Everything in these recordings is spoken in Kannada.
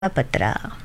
ಪತ್ರ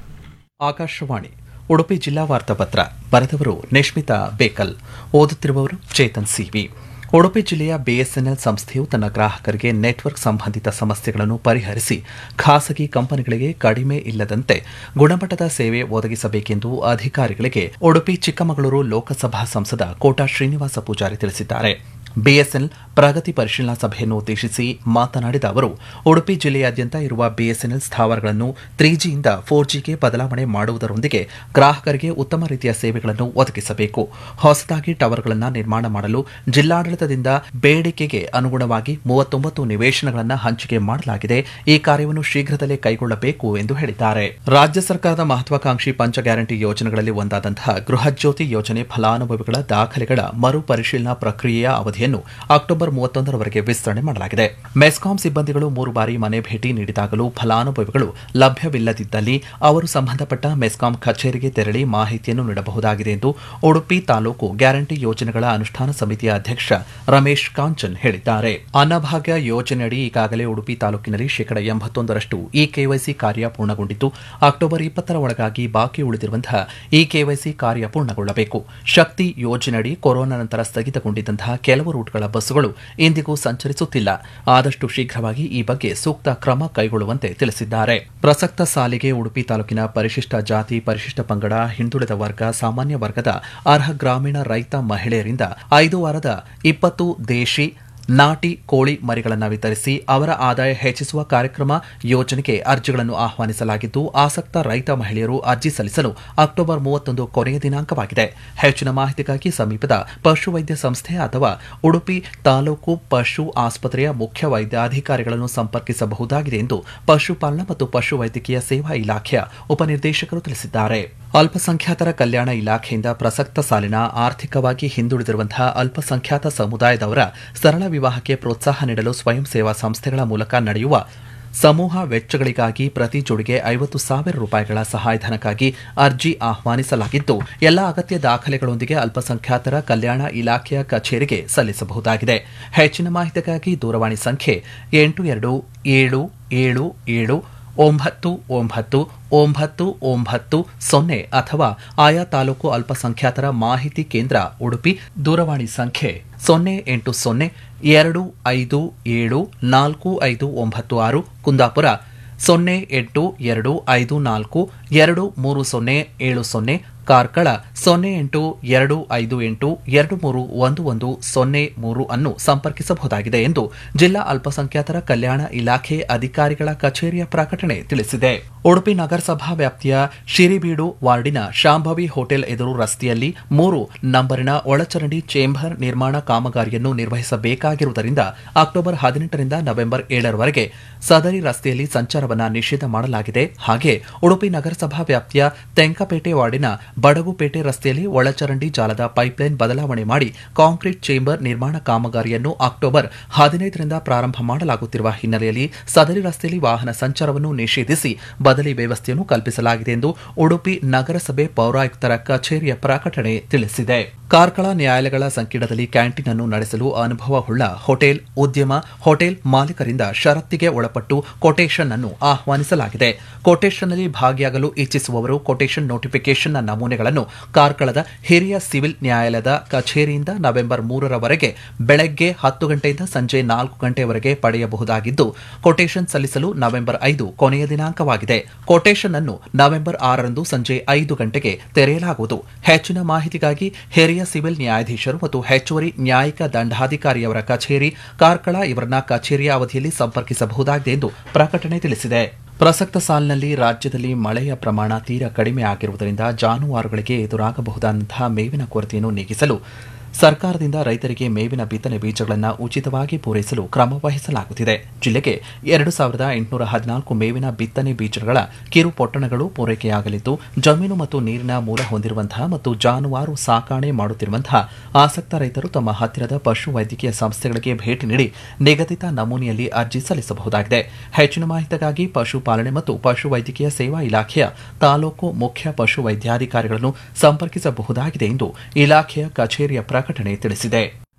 ಆಕಾಶವಾಣಿ ಉಡುಪಿ ಜಿಲ್ಲಾ ವಾರ್ತಾಪತ್ರ ಬರೆದವರು ನಿಶ್ಮಿತಾ ಬೇಕಲ್ ಓದುತ್ತಿರುವವರು ಚೇತನ್ ಸಿವಿ ಉಡುಪಿ ಜಿಲ್ಲೆಯ ಬಿಎಸ್ಎನ್ಎಲ್ ಸಂಸ್ಥೆಯು ತನ್ನ ಗ್ರಾಹಕರಿಗೆ ನೆಟ್ವರ್ಕ್ ಸಂಬಂಧಿತ ಸಮಸ್ಯೆಗಳನ್ನು ಪರಿಹರಿಸಿ ಖಾಸಗಿ ಕಂಪನಿಗಳಿಗೆ ಕಡಿಮೆ ಇಲ್ಲದಂತೆ ಗುಣಮಟ್ಟದ ಸೇವೆ ಒದಗಿಸಬೇಕೆಂದು ಅಧಿಕಾರಿಗಳಿಗೆ ಉಡುಪಿ ಚಿಕ್ಕಮಗಳೂರು ಲೋಕಸಭಾ ಸಂಸದ ಕೋಟಾ ಶ್ರೀನಿವಾಸ ಪೂಜಾರಿ ತಿಳಿಸಿದ್ದಾರೆ ಬಿಎಸ್ಎನ್ಎಲ್ ಪ್ರಗತಿ ಪರಿಶೀಲನಾ ಸಭೆಯನ್ನು ಉದ್ದೇಶಿಸಿ ಮಾತನಾಡಿದ ಅವರು ಉಡುಪಿ ಜಿಲ್ಲೆಯಾದ್ಯಂತ ಇರುವ ಬಿಎಸ್ಎನ್ಎಲ್ ಸ್ಥಾವರಗಳನ್ನು ತ್ರೀ ಜಿಯಿಂದ ಫೋರ್ ಜಿಗೆ ಬದಲಾವಣೆ ಮಾಡುವುದರೊಂದಿಗೆ ಗ್ರಾಹಕರಿಗೆ ಉತ್ತಮ ರೀತಿಯ ಸೇವೆಗಳನ್ನು ಒದಗಿಸಬೇಕು ಹೊಸದಾಗಿ ಟವರ್ಗಳನ್ನು ನಿರ್ಮಾಣ ಮಾಡಲು ಜಿಲ್ಲಾಡಳಿತದಿಂದ ಬೇಡಿಕೆಗೆ ಅನುಗುಣವಾಗಿ ಮೂವತ್ತೊಂಬತ್ತು ನಿವೇಶನಗಳನ್ನು ಹಂಚಿಕೆ ಮಾಡಲಾಗಿದೆ ಈ ಕಾರ್ಯವನ್ನು ಶೀಘ್ರದಲ್ಲೇ ಕೈಗೊಳ್ಳಬೇಕು ಎಂದು ಹೇಳಿದ್ದಾರೆ ರಾಜ್ಯ ಸರ್ಕಾರದ ಮಹತ್ವಾಕಾಂಕ್ಷಿ ಪಂಚ ಗ್ಯಾರಂಟಿ ಯೋಜನೆಗಳಲ್ಲಿ ಒಂದಾದಂತಹ ಗೃಹಜ್ಯೋತಿ ಯೋಜನೆ ಫಲಾನುಭವಿಗಳ ದಾಖಲೆಗಳ ಮರು ಪರಿಶೀಲನಾ ಪ್ರಕ್ರಿಯೆಯ ಅವಧಿಯನ್ನು ಅಕ್ಟೋಬರ್ ಮೂವತ್ತೊಂದರವರೆಗೆ ವಿಸ್ತರಣೆ ಮಾಡಲಾಗಿದೆ ಮೆಸ್ಕಾಂ ಸಿಬ್ಬಂದಿಗಳು ಮೂರು ಬಾರಿ ಮನೆ ಭೇಟಿ ನೀಡಿದಾಗಲೂ ಫಲಾನುಭವಿಗಳು ಲಭ್ಯವಿಲ್ಲದಿದ್ದಲ್ಲಿ ಅವರು ಸಂಬಂಧಪಟ್ಟ ಮೆಸ್ಕಾಂ ಕಚೇರಿಗೆ ತೆರಳಿ ಮಾಹಿತಿಯನ್ನು ನೀಡಬಹುದಾಗಿದೆ ಎಂದು ಉಡುಪಿ ತಾಲೂಕು ಗ್ಯಾರಂಟಿ ಯೋಜನೆಗಳ ಅನುಷ್ಠಾನ ಸಮಿತಿಯ ಅಧ್ಯಕ್ಷ ರಮೇಶ್ ಕಾಂಚನ್ ಹೇಳಿದ್ದಾರೆ ಅನ್ನಭಾಗ್ಯ ಯೋಜನೆಯಡಿ ಈಗಾಗಲೇ ಉಡುಪಿ ತಾಲೂಕಿನಲ್ಲಿ ಶೇಕಡ ಎಂಬತ್ತೊಂದರಷ್ಟು ಈ ಕೆವೈಸಿ ಕಾರ್ಯ ಪೂರ್ಣಗೊಂಡಿದ್ದು ಅಕ್ಟೋಬರ್ ಇಪ್ಪತ್ತರ ಒಳಗಾಗಿ ಬಾಕಿ ಉಳಿದಿರುವಂತಹ ಈ ಕೆವೈಸಿ ಕಾರ್ಯ ಪೂರ್ಣಗೊಳ್ಳಬೇಕು ಶಕ್ತಿ ಯೋಜನೆಯಡಿ ಕೊರೋನಾ ನಂತರ ಸ್ಥಗಿತಗೊಂಡಿದ್ದಂತಹ ಕೆಲವು ರೂಟ್ಗಳ ಬಸ್ಸುಗಳು ಇಂದಿಗೂ ಸಂಚರಿಸುತ್ತಿಲ್ಲ ಆದಷ್ಟು ಶೀಘ್ರವಾಗಿ ಈ ಬಗ್ಗೆ ಸೂಕ್ತ ಕ್ರಮ ಕೈಗೊಳ್ಳುವಂತೆ ತಿಳಿಸಿದ್ದಾರೆ ಪ್ರಸಕ್ತ ಸಾಲಿಗೆ ಉಡುಪಿ ತಾಲೂಕಿನ ಪರಿಶಿಷ್ಟ ಜಾತಿ ಪರಿಶಿಷ್ಟ ಪಂಗಡ ಹಿಂದುಳಿದ ವರ್ಗ ಸಾಮಾನ್ಯ ವರ್ಗದ ಅರ್ಹ ಗ್ರಾಮೀಣ ರೈತ ಮಹಿಳೆಯರಿಂದ ಐದು ವಾರದ ಇಪ್ಪತ್ತು ದೇಶಿ ನಾಟಿ ಕೋಳಿ ಮರಿಗಳನ್ನು ವಿತರಿಸಿ ಅವರ ಆದಾಯ ಹೆಚ್ಚಿಸುವ ಕಾರ್ಯಕ್ರಮ ಯೋಜನೆಗೆ ಅರ್ಜಿಗಳನ್ನು ಆಹ್ವಾನಿಸಲಾಗಿದ್ದು ಆಸಕ್ತ ರೈತ ಮಹಿಳೆಯರು ಅರ್ಜಿ ಸಲ್ಲಿಸಲು ಅಕ್ಟೋಬರ್ ಮೂವತ್ತೊಂದು ಕೊನೆಯ ದಿನಾಂಕವಾಗಿದೆ ಹೆಚ್ಚಿನ ಮಾಹಿತಿಗಾಗಿ ಸಮೀಪದ ಪಶುವೈದ್ಯ ಸಂಸ್ಥೆ ಅಥವಾ ಉಡುಪಿ ತಾಲೂಕು ಪಶು ಆಸ್ಪತ್ರೆಯ ಮುಖ್ಯ ವೈದ್ಯಾಧಿಕಾರಿಗಳನ್ನು ಸಂಪರ್ಕಿಸಬಹುದಾಗಿದೆ ಎಂದು ಪಶುಪಾಲನಾ ಮತ್ತು ಪಶುವೈದ್ಯಕೀಯ ಸೇವಾ ಇಲಾಖೆಯ ಉಪನಿರ್ದೇಶಕರು ತಿಳಿಸಿದ್ದಾರೆ ಅಲ್ಪಸಂಖ್ಯಾತರ ಕಲ್ಯಾಣ ಇಲಾಖೆಯಿಂದ ಪ್ರಸಕ್ತ ಸಾಲಿನ ಆರ್ಥಿಕವಾಗಿ ಹಿಂದುಳಿದಿರುವಂತಹ ಅಲ್ಪಸಂಖ್ಯಾತ ಸಮುದಾಯದವರ ಸರಳ ವಿವಾಹಕ್ಕೆ ಪ್ರೋತ್ಸಾಹ ನೀಡಲು ಸ್ವಯಂ ಸೇವಾ ಸಂಸ್ಥೆಗಳ ಮೂಲಕ ನಡೆಯುವ ಸಮೂಹ ವೆಚ್ಚಗಳಿಗಾಗಿ ಪ್ರತಿ ಜೋಡಿಗೆ ಐವತ್ತು ಸಾವಿರ ರೂಪಾಯಿಗಳ ಸಹಾಯಧನಕ್ಕಾಗಿ ಅರ್ಜಿ ಆಹ್ವಾನಿಸಲಾಗಿದ್ದು ಎಲ್ಲ ಅಗತ್ಯ ದಾಖಲೆಗಳೊಂದಿಗೆ ಅಲ್ಪಸಂಖ್ಯಾತರ ಕಲ್ಯಾಣ ಇಲಾಖೆಯ ಕಚೇರಿಗೆ ಸಲ್ಲಿಸಬಹುದಾಗಿದೆ ಹೆಚ್ಚಿನ ಮಾಹಿತಿಗಾಗಿ ದೂರವಾಣಿ ಸಂಖ್ಯೆ ಎಂಟು ಎರಡು ಏಳು ಏಳು ಏಳು ಒಂಬತ್ತು ಒಂಬತ್ತು ಒಂಬತ್ತು ಒಂಬತ್ತು ಸೊನ್ನೆ ಅಥವಾ ಆಯಾ ತಾಲೂಕು ಅಲ್ಪಸಂಖ್ಯಾತರ ಮಾಹಿತಿ ಕೇಂದ್ರ ಉಡುಪಿ ದೂರವಾಣಿ ಸಂಖ್ಯೆ ಸೊನ್ನೆ ಎಂಟು ಸೊನ್ನೆ ಎರಡು ಐದು ಏಳು ನಾಲ್ಕು ಐದು ಒಂಬತ್ತು ಆರು ಕುಂದಾಪುರ ಸೊನ್ನೆ ಎಂಟು ಎರಡು ಐದು ನಾಲ್ಕು ಎರಡು ಮೂರು ಸೊನ್ನೆ ಏಳು ಸೊನ್ನೆ ಕಾರ್ಕಳ ಸೊನ್ನೆ ಎಂಟು ಎರಡು ಐದು ಎಂಟು ಎರಡು ಮೂರು ಒಂದು ಒಂದು ಸೊನ್ನೆ ಮೂರು ಅನ್ನು ಸಂಪರ್ಕಿಸಬಹುದಾಗಿದೆ ಎಂದು ಜಿಲ್ಲಾ ಅಲ್ಪಸಂಖ್ಯಾತರ ಕಲ್ಯಾಣ ಇಲಾಖೆ ಅಧಿಕಾರಿಗಳ ಕಚೇರಿಯ ಪ್ರಕಟಣೆ ತಿಳಿಸಿದೆ ಉಡುಪಿ ನಗರಸಭಾ ವ್ಯಾಪ್ತಿಯ ಶಿರಿಬೀಡು ವಾರ್ಡಿನ ಶಾಂಭವಿ ಹೋಟೆಲ್ ಎದುರು ರಸ್ತೆಯಲ್ಲಿ ಮೂರು ನಂಬರಿನ ಒಳಚರಂಡಿ ಚೇಂಬರ್ ನಿರ್ಮಾಣ ಕಾಮಗಾರಿಯನ್ನು ನಿರ್ವಹಿಸಬೇಕಾಗಿರುವುದರಿಂದ ಅಕ್ಟೋಬರ್ ಹದಿನೆಂಟರಿಂದ ನವೆಂಬರ್ ಏಳರವರೆಗೆ ಸದರಿ ರಸ್ತೆಯಲ್ಲಿ ಸಂಚಾರವನ್ನು ನಿಷೇಧ ಮಾಡಲಾಗಿದೆ ಹಾಗೆ ಉಡುಪಿ ನಗರಸಭಾ ವ್ಯಾಪ್ತಿಯ ತೆಂಕಪೇಟೆ ವಾರ್ಡಿನ ಬಡಗುಪೇಟೆ ರಸ್ತೆಯಲ್ಲಿ ಒಳಚರಂಡಿ ಜಾಲದ ಪೈಪ್ಲೈನ್ ಬದಲಾವಣೆ ಮಾಡಿ ಕಾಂಕ್ರೀಟ್ ಚೇಂಬರ್ ನಿರ್ಮಾಣ ಕಾಮಗಾರಿಯನ್ನು ಅಕ್ಟೋಬರ್ ಹದಿನೈದರಿಂದ ಪ್ರಾರಂಭ ಮಾಡಲಾಗುತ್ತಿರುವ ಹಿನ್ನೆಲೆಯಲ್ಲಿ ಸದರಿ ರಸ್ತೆಯಲ್ಲಿ ವಾಹನ ಸಂಚಾರವನ್ನು ನಿಷೇಧಿಸಿ ಬದಲಿ ವ್ಯವಸ್ಥೆಯನ್ನು ಕಲ್ಪಿಸಲಾಗಿದೆ ಎಂದು ಉಡುಪಿ ನಗರಸಭೆ ಪೌರಾಯುಕ್ತರ ಕಚೇರಿಯ ಪ್ರಕಟಣೆ ತಿಳಿಸಿದೆ ಕಾರ್ಕಳ ನ್ಯಾಯಾಲಯಗಳ ಸಂಕೀರ್ಣದಲ್ಲಿ ಕ್ಯಾಂಟೀನ್ ಅನ್ನು ನಡೆಸಲು ಅನುಭವವುಳ್ಳ ಹೋಟೆಲ್ ಉದ್ಯಮ ಹೋಟೆಲ್ ಮಾಲೀಕರಿಂದ ಷರತ್ತಿಗೆ ಒಳಪಟ್ಟು ಕೊಟೇಶನ್ ಅನ್ನು ಆಹ್ವಾನಿಸಲಾಗಿದೆ ಕೊಟೇಶನ್ನಲ್ಲಿ ಭಾಗಿಯಾಗಲು ಇಚ್ಛಿಸುವವರು ಕೊಟೇಶನ್ ನೋಟಿಫಿಕೇಷನ್ನ ನಮೂನೆಗಳನ್ನು ಕಾರ್ಕಳದ ಹಿರಿಯ ಸಿವಿಲ್ ನ್ಯಾಯಾಲಯದ ಕಚೇರಿಯಿಂದ ನವೆಂಬರ್ ಮೂರರವರೆಗೆ ಬೆಳಗ್ಗೆ ಹತ್ತು ಗಂಟೆಯಿಂದ ಸಂಜೆ ನಾಲ್ಕು ಗಂಟೆಯವರೆಗೆ ಪಡೆಯಬಹುದಾಗಿದ್ದು ಕೊಟೇಶನ್ ಸಲ್ಲಿಸಲು ನವೆಂಬರ್ ಐದು ಕೊನೆಯ ದಿನಾಂಕವಾಗಿದೆ ಕೊಟೇಶನ್ ಅನ್ನು ನವೆಂಬರ್ ಆರರಂದು ಸಂಜೆ ಐದು ಗಂಟೆಗೆ ತೆರೆಯಲಾಗುವುದು ಹೆಚ್ಚಿನ ಮಾಹಿತಿಗಾಗಿ ಹಿರಿಯ ಸಿವಿಲ್ ನ್ಯಾಯಾಧೀಶರು ಮತ್ತು ಹೆಚ್ಚುವರಿ ನ್ಯಾಯಿಕ ದಂಡಾಧಿಕಾರಿಯವರ ಕಚೇರಿ ಕಾರ್ಕಳ ಇವರನ್ನ ಕಚೇರಿಯ ಅವಧಿಯಲ್ಲಿ ಸಂಪರ್ಕಿಸಬಹುದಾಗಿದೆ ಎಂದು ಪ್ರಕಟಣೆ ತಿಳಿಸಿದೆ ಪ್ರಸಕ್ತ ಸಾಲಿನಲ್ಲಿ ರಾಜ್ಯದಲ್ಲಿ ಮಳೆಯ ಪ್ರಮಾಣ ತೀರಾ ಕಡಿಮೆ ಆಗಿರುವುದರಿಂದ ಜಾನುವಾರುಗಳಿಗೆ ಎದುರಾಗಬಹುದಾದಂತಹ ಮೇವಿನ ಕೊರತೆಯನ್ನು ನೀಗಿಸಲು ಸರ್ಕಾರದಿಂದ ರೈತರಿಗೆ ಮೇವಿನ ಬಿತ್ತನೆ ಬೀಜಗಳನ್ನು ಉಚಿತವಾಗಿ ಪೂರೈಸಲು ಕ್ರಮ ವಹಿಸಲಾಗುತ್ತಿದೆ ಜಿಲ್ಲೆಗೆ ಎರಡು ಸಾವಿರದ ಎಂಟುನೂರ ಹದಿನಾಲ್ಕು ಮೇವಿನ ಬಿತ್ತನೆ ಬೀಜಗಳ ಕಿರು ಪೊಟ್ಟಣಗಳು ಪೂರೈಕೆಯಾಗಲಿದ್ದು ಜಮೀನು ಮತ್ತು ನೀರಿನ ಮೂಲ ಹೊಂದಿರುವಂತಹ ಮತ್ತು ಜಾನುವಾರು ಸಾಕಾಣೆ ಮಾಡುತ್ತಿರುವಂತಹ ಆಸಕ್ತ ರೈತರು ತಮ್ಮ ಹತ್ತಿರದ ಪಶು ವೈದ್ಯಕೀಯ ಸಂಸ್ಥೆಗಳಿಗೆ ಭೇಟಿ ನೀಡಿ ನಿಗದಿತ ನಮೂನೆಯಲ್ಲಿ ಅರ್ಜಿ ಸಲ್ಲಿಸಬಹುದಾಗಿದೆ ಹೆಚ್ಚಿನ ಮಾಹಿತಿಗಾಗಿ ಪಶುಪಾಲನೆ ಮತ್ತು ಪಶು ವೈದ್ಯಕೀಯ ಸೇವಾ ಇಲಾಖೆಯ ತಾಲೂಕು ಮುಖ್ಯ ಪಶು ವೈದ್ಯಾಧಿಕಾರಿಗಳನ್ನು ಸಂಪರ್ಕಿಸಬಹುದಾಗಿದೆ ಎಂದು ಇಲಾಖೆಯ ಕಚೇರಿಯ ಪ್ರಕಟಣೆ ತಿಳಿಸಿದೆ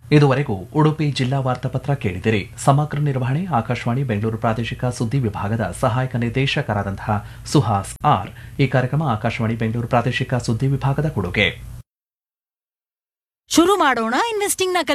ಇದುವರೆಗೂ ಉಡುಪಿ ಜಿಲ್ಲಾ ವಾರ್ತಾಪತ್ರ ಕೇಳಿದಿರಿ ಸಮಗ್ರ ನಿರ್ವಹಣೆ ಆಕಾಶವಾಣಿ ಬೆಂಗಳೂರು ಪ್ರಾದೇಶಿಕ ಸುದ್ದಿ ವಿಭಾಗದ ಸಹಾಯಕ ನಿರ್ದೇಶಕರಾದಂತಹ ಸುಹಾಸ್ ಆರ್ ಈ ಕಾರ್ಯಕ್ರಮ ಆಕಾಶವಾಣಿ ಬೆಂಗಳೂರು ಪ್ರಾದೇಶಿಕ ಸುದ್ದಿ ವಿಭಾಗದ ಕೊಡುಗೆ ಶುರು ಮಾಡೋಣ ಇನ್ವೆಸ್ಟಿಂಗ್ ನ